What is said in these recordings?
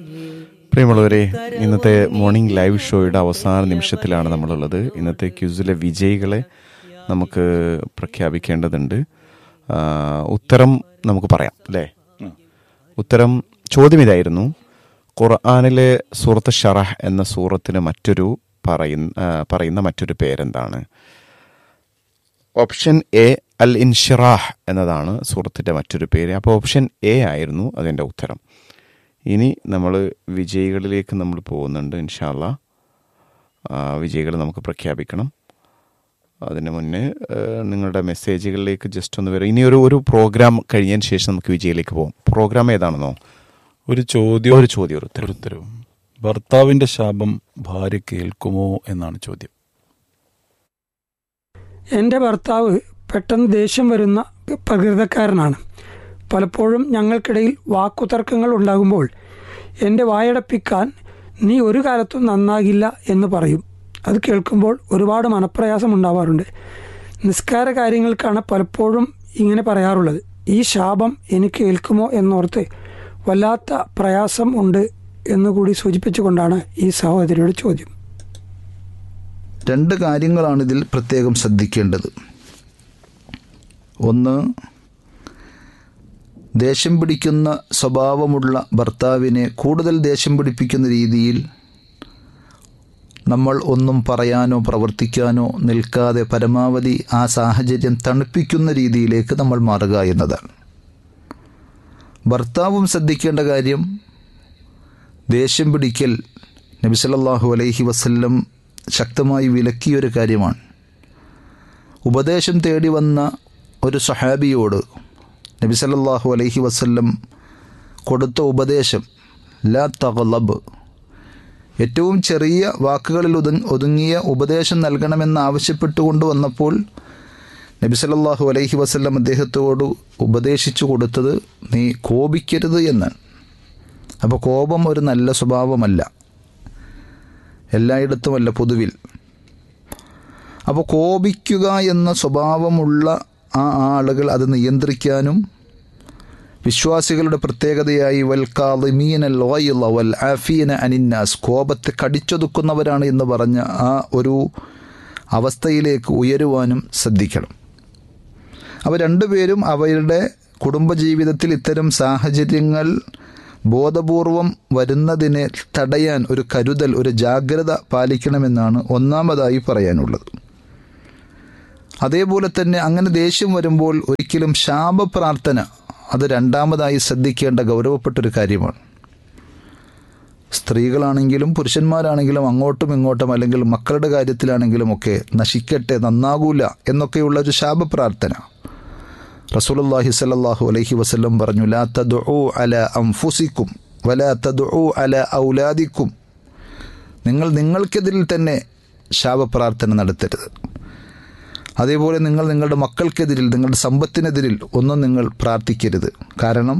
പ്രിയമുള്ളവരെ ഇന്നത്തെ morning live ഷോയുടെ അവസാന നിമിഷത്തിലാണ് നമ്മളുള്ളത് ഇന്നത്തെ ക്യൂസിലെ വിജയികളെ നമുക്ക് പ്രഖ്യാപിക്കേണ്ടതുണ്ട് ആ, ഉത്തരം നമുക്ക് പറയാം അല്ലേ ഉത്തരം ചോദ്യം ഇതായിരുന്നു ഖുർആാനിലെ സൂറത്ത് ഷറഹ് എന്ന സൂറത്തിന് മറ്റൊരു പറയുന്ന ആ, പറയുന്ന മറ്റൊരു പേരെന്താണ് ഓപ്ഷൻ എ അൽ ഇൻഷിറാഹ് എന്നതാണ് സൂറത്തിൻ്റെ മറ്റൊരു പേര് അപ്പോൾ ഓപ്ഷൻ എ ആയിരുന്നു അതിൻ്റെ ഉത്തരം ഇനി നമ്മൾ വിജയികളിലേക്ക് നമ്മൾ പോകുന്നുണ്ട് ഇൻഷാല്ല വിജയികൾ നമുക്ക് പ്രഖ്യാപിക്കണം അതിന് മുന്നേ ആ, നിങ്ങളുടെ മെസ്സേജുകളിലേക്ക് ജസ്റ്റ് ഒന്ന് വരാം ഇനി ഒരു ഒരു പ്രോഗ്രാം കഴിഞ്ഞതിന് ശേഷം നമുക്ക് വിജയിലേക്ക് പോകാം പ്രോഗ്രാം ഏതാണെന്നോ ഒരു ചോദ്യം ഒരു ചോദ്യം ഒരു ഉത്തരം ഒരു ഉത്തരവും ഭർത്താവിന്റെ ശാപം ഭാര്യ കേൾക്കുമോ എന്നാണ് ചോദ്യം എൻ്റെ ഭർത്താവ് പെട്ടെന്ന് ദേഷ്യം വരുന്ന പ്രകൃതക്കാരനാണ് പലപ്പോഴും ഞങ്ങൾക്കിടയിൽ വാക്കുതർക്കങ്ങൾ ഉണ്ടാകുമ്പോൾ എൻ്റെ വായടപ്പിക്കാൻ നീ ഒരു കാലത്തും നന്നാകില്ല എന്ന് പറയും അത് കേൾക്കുമ്പോൾ ഒരുപാട് മനപ്രയാസം ഉണ്ടാവാറുണ്ട് നിസ്കാര കാര്യങ്ങൾക്കാണ് പലപ്പോഴും ഇങ്ങനെ പറയാറുള്ളത് ഈ ശാപം എനിക്ക് ഏൽക്കുമോ എന്നോർത്ത് വല്ലാത്ത പ്രയാസം ഉണ്ട് എന്നുകൂടി സൂചിപ്പിച്ചുകൊണ്ടാണ് ഈ സഹോദരിയുടെ ചോദ്യം രണ്ട് കാര്യങ്ങളാണ് ഇതിൽ പ്രത്യേകം ശ്രദ്ധിക്കേണ്ടത് ഒന്ന് ദേഷ്യം പിടിക്കുന്ന സ്വഭാവമുള്ള ഭർത്താവിനെ കൂടുതൽ ദേഷ്യം പിടിപ്പിക്കുന്ന രീതിയിൽ നമ്മൾ ഒന്നും പറയാനോ പ്രവർത്തിക്കാനോ നിൽക്കാതെ പരമാവധി ആ സാഹചര്യം തണുപ്പിക്കുന്ന രീതിയിലേക്ക് നമ്മൾ മാറുക എന്നതാണ് ഭർത്താവും ശ്രദ്ധിക്കേണ്ട കാര്യം ദേഷ്യം പിടിക്കൽ നബി സല്ലല്ലാഹു അലൈഹി വസല്ലം ശക്തമായി വിലക്കിയൊരു കാര്യമാണ് ഉപദേശം തേടി വന്ന ഒരു സഹാബിയോട് നബി സല്ലല്ലാഹു അലൈഹി വസല്ലം കൊടുത്ത ഉപദേശം ലാ തഗ്ലബ് ഏറ്റവും ചെറിയ വാക്കുകളിൽ ഒതു ഒതുങ്ങിയ ഉപദേശം നൽകണമെന്ന് ആവശ്യപ്പെട്ടുകൊണ്ട് വന്നപ്പോൾ നബി സല്ലല്ലാഹു അലൈഹി വസല്ലം അദ്ദേഹത്തോട് ഉപദേശിച്ചു കൊടുത്തത് നീ കോപിക്കരുത് എന്നാണ് അപ്പോൾ കോപം ഒരു നല്ല സ്വഭാവമല്ല എല്ലായിടത്തുമല്ല പൊതുവിൽ അപ്പോൾ കോപിക്കുക എന്ന സ്വഭാവമുള്ള ആ ആളുകൾ അത് നിയന്ത്രിക്കാനും വിശ്വാസികളുടെ പ്രത്യേകതയായി വൽ കാളിമീന ലോയില വൽ ആഫീന അനിന്നാസ് കോപത്തെ കടിച്ചൊതുക്കുന്നവരാണ് എന്ന് പറഞ്ഞ ആ ഒരു അവസ്ഥയിലേക്ക് ഉയരുവാനും ശ്രദ്ധിക്കണം അവ രണ്ടുപേരും അവരുടെ കുടുംബജീവിതത്തിൽ ഇത്തരം സാഹചര്യങ്ങൾ ബോധപൂർവം വരുന്നതിനെ തടയാൻ ഒരു കരുതൽ ഒരു ജാഗ്രത പാലിക്കണമെന്നാണ് ഒന്നാമതായി പറയാനുള്ളത് അതേപോലെ തന്നെ അങ്ങനെ ദേഷ്യം വരുമ്പോൾ ഒരിക്കലും ശാപപ്രാർത്ഥന അത് രണ്ടാമതായി ശ്രദ്ധിക്കേണ്ട ഗൗരവപ്പെട്ടൊരു കാര്യമാണ് സ്ത്രീകളാണെങ്കിലും പുരുഷന്മാരാണെങ്കിലും അങ്ങോട്ടും ഇങ്ങോട്ടും അല്ലെങ്കിൽ മക്കളുടെ കാര്യത്തിലാണെങ്കിലും ഒക്കെ നശിക്കട്ടെ നന്നാകൂല എന്നൊക്കെയുള്ള ഒരു ശാപപ്രാർത്ഥന റസൂലുള്ളാഹി സ്വല്ലല്ലാഹു അലൈഹി വസല്ലം പറഞ്ഞു ലാ തദ്ഉ അല അൻഫുസിക്കും വലാ തദ്ഉ അല ഔലാദിക്കും നിങ്ങൾ നിങ്ങൾക്കെതിരിൽ തന്നെ ശാപപ്രാർത്ഥന നടത്തരുത് അതേപോലെ നിങ്ങൾ നിങ്ങളുടെ മക്കൾക്കെതിരിൽ നിങ്ങളുടെ സമ്പത്തിനെതിരിൽ ഒന്നും നിങ്ങൾ പ്രാർത്ഥിക്കരുത് കാരണം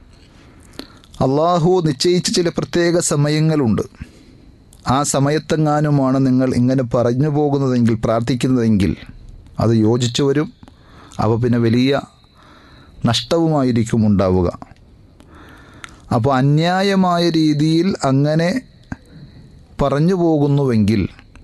അള്ളാഹു നിശ്ചയിച്ച ചില പ്രത്യേക സമയങ്ങളുണ്ട് ആ സമയത്തെങ്ങാനുമാണ് നിങ്ങൾ ഇങ്ങനെ പറഞ്ഞു പോകുന്നതെങ്കിൽ പ്രാർത്ഥിക്കുന്നതെങ്കിൽ അത് യോജിച്ചു വരും അപ്പോൾ പിന്നെ വലിയ നഷ്ടവുമായിരിക്കും ഉണ്ടാവുക അപ്പോൾ അന്യായമായ രീതിയിൽ അങ്ങനെ പറഞ്ഞു പോകുന്നുവെങ്കിൽ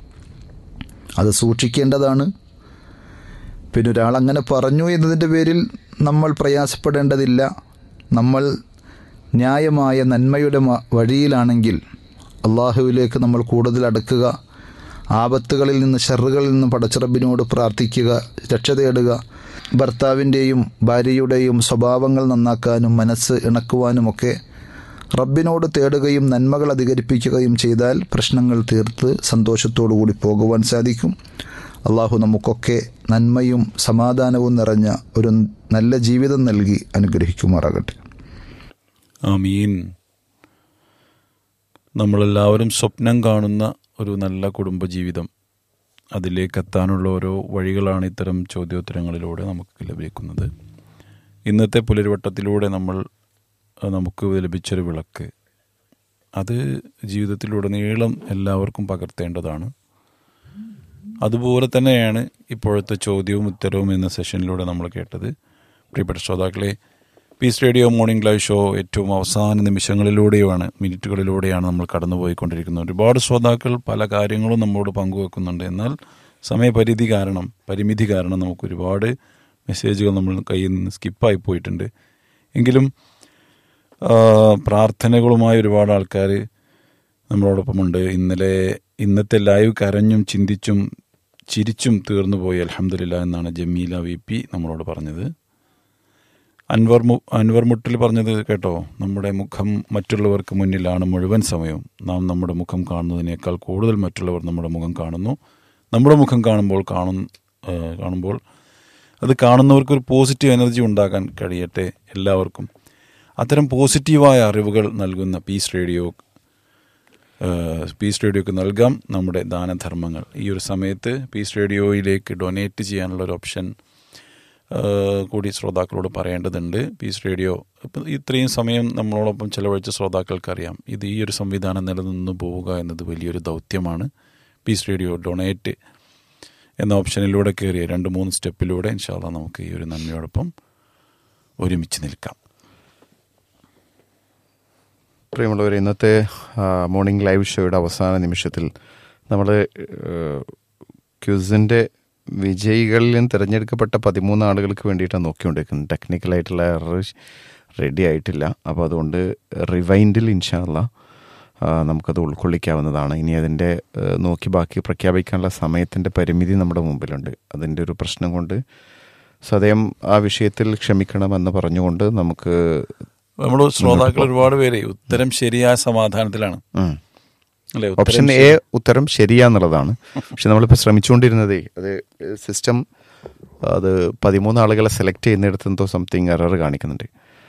അത് സൂക്ഷിക്കേണ്ടതാണ് പിന്നെ ഒരാൾ അങ്ങനെ പറഞ്ഞു എന്നതിൻ്റെ പേരിൽ നമ്മൾ പ്രയാസപ്പെടേണ്ടതില്ല നമ്മൾ ന്യായമായ നന്മയുടെ മ- വഴിയിലാണെങ്കിൽ അള്ളാഹുവിലേക്ക് നമ്മൾ കൂടുതൽ അടുക്കുക ആപത്തുകളിൽ നിന്ന് ഷെറുകളിൽ നിന്ന് പടച്ചിറബിനോട് പ്രാർത്ഥിക്കുക രക്ഷ തേടുക ഭർത്താവിൻ്റെയും ഭാര്യയുടെയും സ്വഭാവങ്ങൾ നന്നാക്കാനും മനസ്സ് ഇണക്കുവാനുമൊക്കെ റബ്ബിനോട് തേടുകയും നന്മകൾ അധികരിപ്പിക്കുകയും ചെയ്താൽ പ്രശ്നങ്ങൾ തീർത്ത് സന്തോഷത്തോടു കൂടി പോകുവാൻ സാധിക്കും അള്ളാഹു നമുക്കൊക്കെ നന്മയും സമാധാനവും നിറഞ്ഞ ഒരു നല്ല ജീവിതം നൽകി അനുഗ്രഹിക്കുമാറാകട്ടെ ആമീൻ നമ്മളെല്ലാവരും സ്വപ്നം കാണുന്ന ഒരു നല്ല കുടുംബജീവിതം അതിലേക്ക് എത്താനുള്ള ഓരോ വഴികളാണ് ഇത്തരം ചോദ്യോത്തരങ്ങളിലൂടെ നമുക്ക് ലഭിക്കുന്നത് ഇന്നത്തെ പുലരുവട്ടത്തിലൂടെ നമ്മൾ അഹ് നമുക്ക് ലഭിച്ചൊരു വിളക്ക് അത് ജീവിതത്തിലുടനീളം എല്ലാവർക്കും പകർത്തേണ്ടതാണ് അതുപോലെ തന്നെയാണ് ഇപ്പോഴത്തെ ചോദ്യവും ഉത്തരവും എന്ന സെഷനിലൂടെ നമ്മൾ കേട്ടത് പ്രിയപ്പെട്ട ശ്രോതാക്കളെ peace radio morning live show ഏറ്റവും അവസാന നിമിഷങ്ങളിലൂടെയാണ് മിനിറ്റുകളിലൂടെയാണ് നമ്മൾ കടന്നുപോയിക്കൊണ്ടിരിക്കുന്നത് ഒരുപാട് ശ്രോതാക്കൾ പല കാര്യങ്ങളും നമ്മോട് പങ്കുവെക്കുന്നുണ്ട് എന്നാൽ സമയപരിധി കാരണം പരിമിതി കാരണം നമുക്ക് ഒരുപാട് മെസ്സേജുകൾ നമ്മൾ കയ്യിൽ നിന്ന് സ്കിപ്പായി പോയിട്ടുണ്ട് എങ്കിലും ആ, പ്രാർത്ഥനകളുമായി ഒരുപാട് ആൾക്കാർ നമ്മളോടൊപ്പമുണ്ട് ഇന്നലെ ഇന്നത്തെ ലൈവ് കരഞ്ഞും ചിന്തിച്ചും ചിരിച്ചും തീർന്നു പോയി അലഹമില്ല എന്നാണ് ജമീല വി പി നമ്മളോട് പറഞ്ഞത് അൻവർ മു അൻവർ മുട്ടിൽ പറഞ്ഞത് കേട്ടോ നമ്മുടെ മുഖം മറ്റുള്ളവർക്ക് മുന്നിലാണ് മുഴുവൻ സമയവും നാം നമ്മുടെ മുഖം കാണുന്നതിനേക്കാൾ കൂടുതൽ മറ്റുള്ളവർ നമ്മുടെ മുഖം കാണുന്നു നമ്മുടെ മുഖം കാണുമ്പോൾ കാണും ആ, കാണുമ്പോൾ അത് കാണുന്നവർക്ക് ഒരു പോസിറ്റീവ് എനർജി ഉണ്ടാക്കാൻ കഴിയട്ടെ എല്ലാവർക്കും അത്തരം പോസിറ്റീവായ അറിവുകൾ നൽകുന്ന പീസ് റേഡിയോ ഏഹ് പീസ് റേഡിയോക്ക് നൽകാം നമ്മുടെ ദാനധർമ്മങ്ങൾ ഈ ഒരു സമയത്ത് പീസ് റേഡിയോയിലേക്ക് ഡൊനേറ്റ് ചെയ്യാനുള്ള ഒരു ഓപ്ഷൻ ഏഹ് കൂടി ശ്രോതാക്കളോട് പറയേണ്ടതുണ്ട് പീസ് റേഡിയോ ഇപ്പം ഇത്രയും സമയം നമ്മളോടൊപ്പം ചിലവഴിച്ച ശ്രോതാക്കൾക്കറിയാം ഇത് ഈ ഒരു സംവിധാനം നിലനിന്ന് പോവുക എന്നത് വലിയൊരു ദൗത്യമാണ് പീസ് റേഡിയോ ഡൊണേറ്റ് എന്ന ഓപ്ഷനിലൂടെ കയറിയ രണ്ട് മൂന്ന് സ്റ്റെപ്പിലൂടെ ഇൻഷാല്ല നമുക്ക് ഈ ഒരു നന്മയോടൊപ്പം ഒരുമിച്ച് നിൽക്കാം പ്രിയമുള്ളവർ ഇന്നത്തെ മോർണിംഗ് ലൈവ് ഷോയുടെ അവസാന നിമിഷത്തിൽ നമ്മൾ ക്യൂസിൻ്റെ വിജയികളിൽ നിന്ന് തിരഞ്ഞെടുക്കപ്പെട്ട പതിമൂന്ന് ആളുകൾക്ക് വേണ്ടിയിട്ടാണ് നോക്കിക്കൊണ്ടിരിക്കുന്നത് ടെക്നിക്കലായിട്ടുള്ള എറർ റെഡി ആയിട്ടില്ല അപ്പോൾ അതുകൊണ്ട് റിവൈൻഡിൽ ഇൻഷാല്ല നമുക്കത് ഉൾക്കൊള്ളിക്കാവുന്നതാണ് ഇനി അതിൻ്റെ ഏഹ്, നോക്കി ബാക്കി പ്രഖ്യാപിക്കാനുള്ള സമയത്തിൻ്റെ പരിമിതി നമ്മുടെ മുമ്പിലുണ്ട് അതിൻ്റെ ഒരു പ്രശ്നം കൊണ്ട് സദയം ആ വിഷയത്തിൽ ക്ഷമിക്കണമെന്ന് പറഞ്ഞുകൊണ്ട് നമുക്ക് നമ്മൾ ശ്രോതാക്കൾ ഒരുപാട് പേര് ഉത്തരം ശരിയായ സമാധാനത്തിലാണ് ഉം. അല്ലെ ഓപ്ഷൻ എ ഉത്തരം ശരിയാന്നുള്ളതാണ് പക്ഷെ നമ്മളിപ്പോൾ ശ്രമിച്ചുകൊണ്ടിരുന്നതേ അത് സിസ്റ്റം അത് പതിമൂന്ന് ആളുകളെ സെലക്ട് ചെയ്യുന്നിടത്ത് എന്തോ സംതിങ് എറർ കാണിക്കുന്നുണ്ട്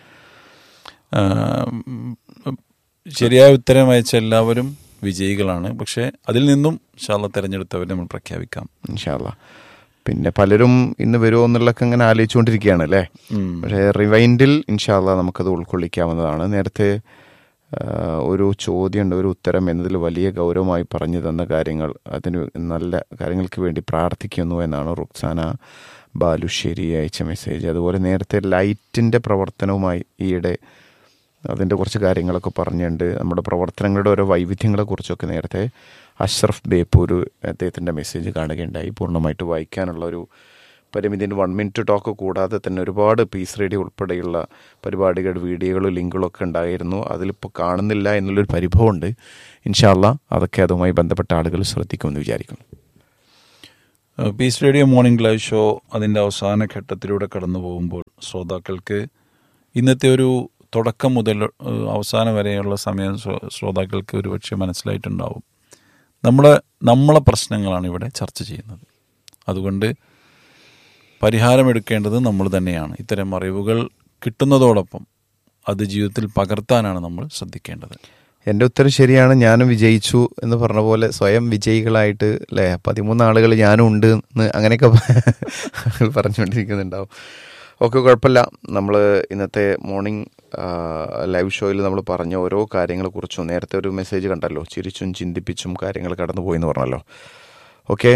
ശരിയായ ഉത്തരം അയച്ച എല്ലാവരും വിജയികളാണ് പക്ഷെ അതിൽ നിന്നും ഷാള തെരഞ്ഞെടുത്തവരെ നമ്മൾ പ്രഖ്യാപിക്കാം ഇൻഷാല്ല പിന്നെ പലരും ഇന്ന് വരുമോ എന്നുള്ളതൊക്കെ ഇങ്ങനെ ആലോചിച്ചുകൊണ്ടിരിക്കുകയാണ് അല്ലേ ഉം. പക്ഷേ റിവൈൻഡിൽ ഇൻഷാല്ല നമുക്കത് ഉൾക്കൊള്ളിക്കാവുന്നതാണ് നേരത്തെ ആ, ഒരു ചോദ്യമുണ്ട് ഒരു ഉത്തരം എന്നതിൽ വലിയ ഗൗരവമായി പറഞ്ഞു തന്ന കാര്യങ്ങൾ അതിന് നല്ല കാര്യങ്ങൾക്ക് വേണ്ടി പ്രാർത്ഥിക്കുന്നു എന്നാണ് റുക്സാന ബാലുശ്ശേരി അയച്ച മെസ്സേജ് അതുപോലെ നേരത്തെ ലൈറ്റിൻ്റെ പ്രവർത്തനവുമായി ഈയിടെ അതിൻ്റെ കുറച്ച് കാര്യങ്ങളൊക്കെ പറഞ്ഞിട്ടുണ്ട് നമ്മുടെ പ്രവർത്തനങ്ങളുടെ ഓരോ വൈവിധ്യങ്ങളെക്കുറിച്ചൊക്കെ നേരത്തെ അഷ്റഫ് ബേപ്പൂർ അദ്ദേഹത്തിൻ്റെ മെസ്സേജ് കാണുകയുണ്ടായി പൂർണ്ണമായിട്ട് വായിക്കാനുള്ള ഒരു പരിമിതിൻ്റെ വൺ മിനിറ്റ് ടോക്ക് കൂടാതെ തന്നെ ഒരുപാട് പീസ് റേഡിയോ ഉൾപ്പെടെയുള്ള പരിപാടികൾ വീഡിയോകളും ലിങ്കുകളൊക്കെ ഉണ്ടായിരുന്നു അതിലിപ്പോൾ കാണുന്നില്ല എന്നുള്ളൊരു പരിഭവമുണ്ട് ഇൻഷാല്ല അതൊക്കെ അതുമായി ബന്ധപ്പെട്ട ആളുകൾ ശ്രദ്ധിക്കുമെന്ന് വിചാരിക്കുന്നു ഏഹ് peace radio morning live show അതിൻ്റെ അവസാന ഘട്ടത്തിലൂടെ കടന്നു പോകുമ്പോൾ ശ്രോതാക്കൾക്ക് ഇന്നത്തെ ഒരു തുടക്കം മുതൽ ഏഹ് അവസാനം വരെയുള്ള സമയം ശ്രോ- ശ്രോതാക്കൾക്ക് ഒരുപക്ഷെ മനസ്സിലായിട്ടുണ്ടാവും നമ്മളെ നമ്മളെ പ്രശ്നങ്ങളാണ് ഇവിടെ ചർച്ച ചെയ്യുന്നത് അതുകൊണ്ട് പരിഹാരമെടുക്കേണ്ടത് നമ്മൾ തന്നെയാണ് ഇത്തരം അറിവുകൾ കിട്ടുന്നതോടൊപ്പം അത് ജീവിതത്തിൽ പകർത്താനാണ് നമ്മൾ ശ്രദ്ധിക്കേണ്ടത് എൻ്റെ ഉത്തരം ശരിയാണ് ഞാനും വിജയിച്ചു എന്ന് പറഞ്ഞ പോലെ സ്വയം വിജയികളായിട്ട് അല്ലേ പതിമൂന്ന് ആളുകൾ ഞാനും ഉണ്ട് എന്ന് അങ്ങനെയൊക്കെ പറഞ്ഞുകൊണ്ടിരിക്കുന്നുണ്ടാവും ഓക്കെ കുഴപ്പമില്ല നമ്മൾ ഇന്നത്തെ മോർണിംഗ് ലൈവ് ഷോയിൽ നമ്മൾ പറഞ്ഞ ഓരോ കാര്യങ്ങളെക്കുറിച്ചും നേരത്തെ ഒരു മെസ്സേജ് കണ്ടല്ലോ ചിരിച്ചും ചിന്തിപ്പിച്ചും കാര്യങ്ങൾ കടന്നുപോയി എന്ന് പറഞ്ഞല്ലോ ഓക്കെ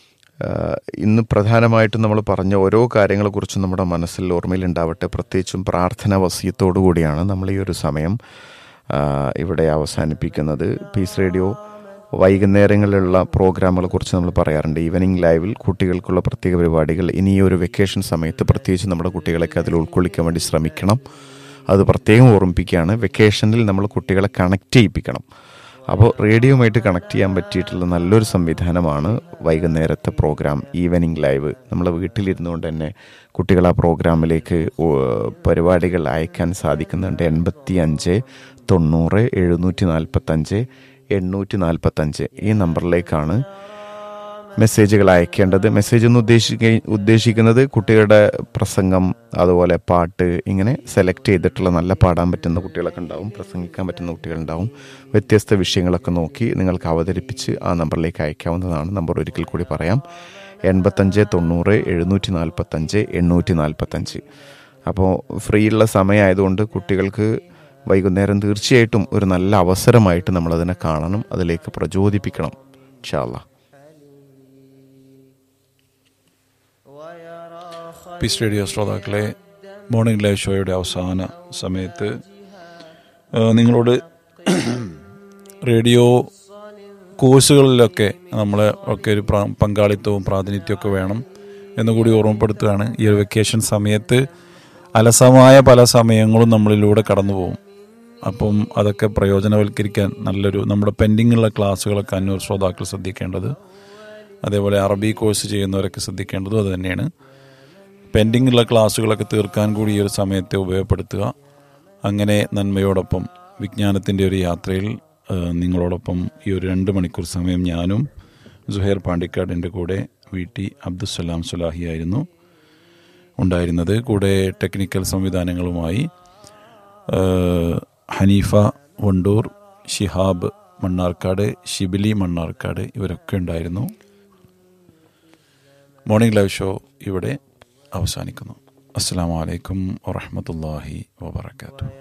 ഇന്ന് പ്രധാനമായിട്ടും നമ്മൾ പറഞ്ഞ ഓരോ കാര്യങ്ങളെക്കുറിച്ചും നമ്മുടെ മനസ്സിൽ ഓർമ്മയിലുണ്ടാവട്ടെ പ്രത്യേകിച്ചും പ്രാർത്ഥന വസീയത്തോടു കൂടിയാണ് നമ്മൾ ഈ ഒരു സമയം ആ, ഇവിടെ അവസാനിപ്പിക്കുന്നത് പീസ് റേഡിയോ വൈകുന്നേരങ്ങളിലുള്ള പ്രോഗ്രാമുകളെ കുറിച്ച് നമ്മൾ പറയാറുണ്ട് ഈവനിങ് ലൈവിൽ കുട്ടികൾക്കുള്ള പ്രത്യേക പരിപാടികൾ ഇനി ഈ ഒരു വെക്കേഷൻ സമയത്ത് പ്രത്യേകിച്ച് നമ്മുടെ കുട്ടികളെയൊക്കെ അതിൽ ഉൾക്കൊള്ളിക്കാൻ വേണ്ടി ശ്രമിക്കണം അത് പ്രത്യേകം ഓർമ്മിപ്പിക്കുകയാണ് വെക്കേഷനിൽ നമ്മൾ കുട്ടികളെ കണക്ട് ചെയ്യിപ്പിക്കണം അപ്പോൾ റേഡിയോയുമായിട്ട് കണക്ട് ചെയ്യാൻ പറ്റിയിട്ടുള്ള നല്ലൊരു സംവിധാനമാണ് വൈകുന്നേരത്തെ പ്രോഗ്രാം ഈവനിങ് ലൈവ് നമ്മളെ വീട്ടിലിരുന്നു കൊണ്ട് തന്നെ കുട്ടികൾ ആ പ്രോഗ്രാമിലേക്ക് ഓ, പരിപാടികൾ അയക്കാൻ സാധിക്കുന്നുണ്ട് എൺപത്തി അഞ്ച് തൊണ്ണൂറ് എഴുന്നൂറ്റി നാൽപ്പത്തഞ്ച് എണ്ണൂറ്റി നാൽപ്പത്തഞ്ച് ഈ നമ്പറിലേക്കാണ് മെസ്സേജുകൾ അയക്കേണ്ടത് മെസ്സേജ് എന്ന് ഉദ്ദേശിക്ക ഉദ്ദേശിക്കുന്നത് കുട്ടികളുടെ പ്രസംഗം അതുപോലെ പാട്ട് ഇങ്ങനെ സെലക്ട് ചെയ്തിട്ടുള്ള നല്ല പാടാൻ പറ്റുന്ന കുട്ടികളൊക്കെ ഉണ്ടാവും പ്രസംഗിക്കാൻ പറ്റുന്ന കുട്ടികളുണ്ടാവും വ്യത്യസ്ത വിഷയങ്ങളൊക്കെ നോക്കി നിങ്ങൾക്ക് അവതരിപ്പിച്ച് ആ നമ്പറിലേക്ക് അയക്കാവുന്നതാണ് നമ്പർ ഒരിക്കൽ കൂടി പറയാം എൺപത്തഞ്ച് തൊണ്ണൂറ് എഴുന്നൂറ്റി നാൽപ്പത്തഞ്ച് എണ്ണൂറ്റി നാൽപ്പത്തഞ്ച് അപ്പോൾ ഫ്രീ ഉള്ള സമയമായതുകൊണ്ട് കുട്ടികൾക്ക് വൈകുന്നേരം തീർച്ചയായിട്ടും ഒരു നല്ല അവസരമായിട്ട് നമ്മളതിനെ കാണണം അതിലേക്ക് പ്രചോദിപ്പിക്കണം ഇൻഷാല്ലാ പീസ് റേഡിയോ ശ്രോതാക്കളെ മോർണിംഗ് ലൈവ് ഷോയുടെ അവസാന സമയത്ത് ആ, നിങ്ങളോട് റേഡിയോ കോഴ്സുകളിലൊക്കെ നമ്മളെ ഒക്കെ ഒരു പ്രാ- പങ്കാളിത്തവും പ്രാതിനിധ്യമൊക്കെ വേണം എന്നുകൂടി ഓർമ്മപ്പെടുത്തുകയാണ് ഈ ഒരു വെക്കേഷൻ സമയത്ത് അലസമായ പല സമയങ്ങളും നമ്മളിലൂടെ കടന്നു പോകും അപ്പം അതൊക്കെ പ്രയോജനവൽക്കരിക്കാൻ നല്ലൊരു നമ്മുടെ പെൻഡിങ്ങുള്ള ക്ലാസ്സുകളൊക്കെ അന്വർ ശ്രോതാക്കൾ ശ്രദ്ധിക്കേണ്ടത് അതേപോലെ അറബി കോഴ്സ് ചെയ്യുന്നവരൊക്കെ ശ്രദ്ധിക്കേണ്ടതും അത് തന്നെയാണ് പെൻഡിംഗ് ഉള്ള ക്ലാസ്സുകളൊക്കെ തീർക്കാൻ കൂടി ഈ ഒരു സമയത്തെ ഉപയോഗപ്പെടുത്തുക അങ്ങനെ നന്മയോടൊപ്പം വിജ്ഞാനത്തിൻ്റെ ഒരു യാത്രയിൽ ആ, നിങ്ങളോടൊപ്പം ഈ ഒരു രണ്ട് മണിക്കൂർ സമയം ഞാനും സുഹൈർ പാണ്ടിക്കാടിൻ്റെ കൂടെ വി ടി അബ്ദുസലാം സുലാഹി ആയിരുന്നു ഉണ്ടായിരുന്നത് കൂടെ ടെക്നിക്കൽ സംവിധാനങ്ങളുമായി ആ, ഹനീഫ വണ്ടൂർ ഷിഹാബ് മണ്ണാർക്കാട് ഷിബിലി മണ്ണാർക്കാട് ഇവരൊക്കെ ഉണ്ടായിരുന്നു മോർണിംഗ് ലൈവ് ഷോ ഇവിടെ അവസാനിക്കുന്നു അസ്സാം വലൈക്കും വാഹമത്തല്ലാഹി വാബർക്കാത്തു